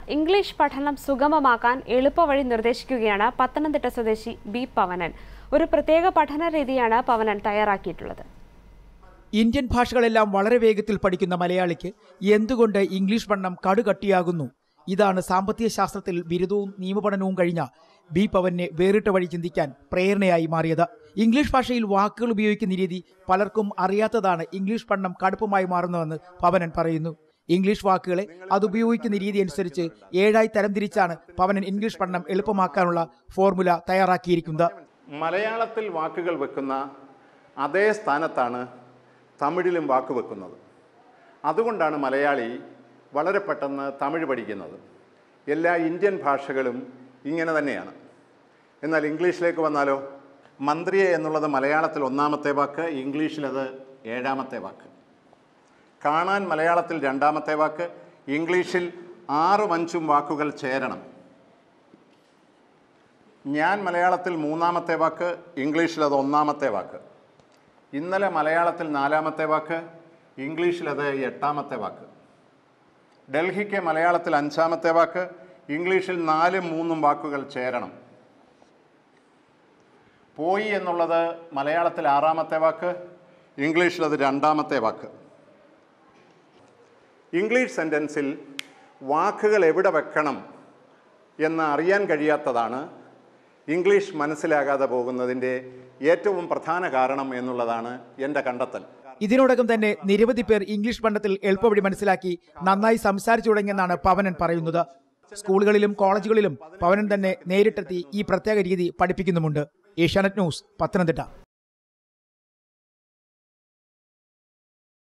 English പഠനം സുഗമമാക്കാൻ എളുപ്പവഴി നിർദ്ദേശിക്കുകയാണ് പത്തനംതിട്ട സ്വദേശി ബി പവനൻ ഒരു പ്രത്യേക പഠന രീതിയാണ് പവനൻ തയ്യാറാക്കിയിട്ടുള്ളത് ഇന്ത്യൻ ഭാഷകളെല്ലാം വളരെ വേഗത്തിൽ പഠിക്കുന്ന മലയാളിക്ക് എന്തുകൊണ്ട് ഇംഗ്ലീഷ് പഠനം കടുകട്ടിയാകുന്നു ഇതാണ് സാമ്പത്തിക ശാസ്ത്രത്തിൽ ബിരുദവും നിയമപഠനവും കഴിഞ്ഞ ബി പവനെ വേറിട്ട വഴി ചിന്തിക്കാൻ പ്രേരണയായി മാറിയത് ഇംഗ്ലീഷ് ഭാഷയിൽ വാക്കുകൾ ഉപയോഗിക്കുന്ന രീതി പലർക്കും അറിയാത്തതാണ് ഇംഗ്ലീഷ് പഠനം കടുപ്പമായി മാറുന്നതെന്ന് പവനൻ പറയുന്നു ഇംഗ്ലീഷ് വാക്കുകളെ അത് ഉപയോഗിക്കുന്ന രീതി അനുസരിച്ച് ഏഴായി തരംതിരിച്ചാണ് പവനൻ ഇംഗ്ലീഷ് പഠനം എളുപ്പമാക്കാനുള്ള ഫോർമുല തയ്യാറാക്കിയിരിക്കുന്നത് മലയാളത്തിൽ വാക്കുകൾ വെക്കുന്ന അതേ സ്ഥാനത്താണ് തമിഴിലും വാക്ക് വെക്കുന്നത് അതുകൊണ്ടാണ് മലയാളി വളരെ പെട്ടെന്ന് തമിഴ് പഠിക്കുന്നത് എല്ലാ ഇന്ത്യൻ ഭാഷകളും ഇങ്ങനെ തന്നെയാണ് എന്നാൽ ഇംഗ്ലീഷിലേക്ക് വന്നാലോ മന്ത്രിയെ എന്നുള്ളത് മലയാളത്തിൽ ഒന്നാമത്തെ വാക്ക് ഇംഗ്ലീഷിലത് ഏഴാമത്തെ വാക്ക് കാണാൻ മലയാളത്തിൽ രണ്ടാമത്തെ വാക്ക് ഇംഗ്ലീഷിൽ ആറും അഞ്ചും വാക്കുകൾ ചേരണം ഞാൻ മലയാളത്തിൽ മൂന്നാമത്തെ വാക്ക് ഇംഗ്ലീഷിൽ അത് ഒന്നാമത്തെ വാക്ക് ഇന്നലെ മലയാളത്തിൽ നാലാമത്തെ വാക്ക് ഇംഗ്ലീഷിൽ അത് എട്ടാമത്തെ വാക്ക് ഡൽഹിക്ക് മലയാളത്തിൽ അഞ്ചാമത്തെ വാക്ക് ഇംഗ്ലീഷിൽ നാലും മൂന്നും വാക്കുകൾ ചേരണം പോയി എന്നുള്ളത് മലയാളത്തിൽ ആറാമത്തെ വാക്ക് ഇംഗ്ലീഷിൽ അത് രണ്ടാമത്തെ വാക്ക് ഇംഗ്ലീഷ് സെൻറ്റൻസിൽ വാക്കുകൾ എവിടെ വെക്കണം എന്ന് അറിയാൻ കഴിയാത്തതാണ് ഇംഗ്ലീഷ് മനസ്സിലാകാതെ പോകുന്നതിൻ്റെ ഏറ്റവും പ്രധാന കാരണം എന്നുള്ളതാണ് എൻ്റെ കണ്ടെത്തൽ ഇതിനോടകം തന്നെ നിരവധി പേർ ഇംഗ്ലീഷ് പഠനത്തിൽ എളുപ്പവഴി മനസ്സിലാക്കി നന്നായി സംസാരിച്ചു തുടങ്ങിയെന്നാണ് പവനൻ പറയുന്നത് സ്കൂളുകളിലും കോളേജുകളിലും പവനൻ തന്നെ നേരിട്ടെത്തി ഈ പ്രത്യേക രീതി പഠിപ്പിക്കുന്നുമുണ്ട് ഏഷ്യാനെറ്റ് ന്യൂസ് പത്തനംതിട്ട